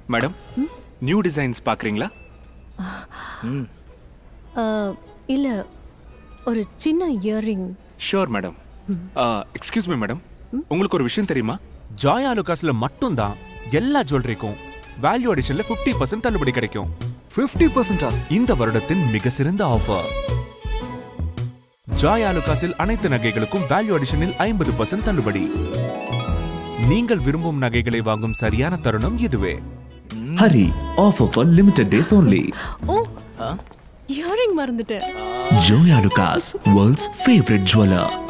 Madam new designs பார்க்குறீங்களா இல்ல ஒரு சின்ன இயரிங் ஷோர் மேடம் எக்ஸ்கியூஸ் மீ மேடம் உங்களுக்கு ஒரு விஷயம் தெரியுமா ஜாய் ஆலுகாஸ்ல மட்டும்தான் எல்லா ஜுவல்லரிக்கும் வேல்யூ அடிஷன்ல 50% பர்சன்ட் தள்ளுபடி கிடைக்கும் ஃபிஃப்டி பர்சன்டா இந்த வருடத்தின் மிக சிறந்த ஆஃபர் ஜாய் ஆலுகாஸில் அனைத்து நகைகளுக்கும் வேல்யூ அடிஷனில் ஐம்பது பர்சன்ட் தள்ளுபடி நீங்கள் விரும்பும் நகைகளை வாங்கும் சரியான தருணம் இதுவே Hurry, offer for limited days only. ஓ இயரிங் மறந்துட்டேன் Joya Lucas, world's favorite jeweler.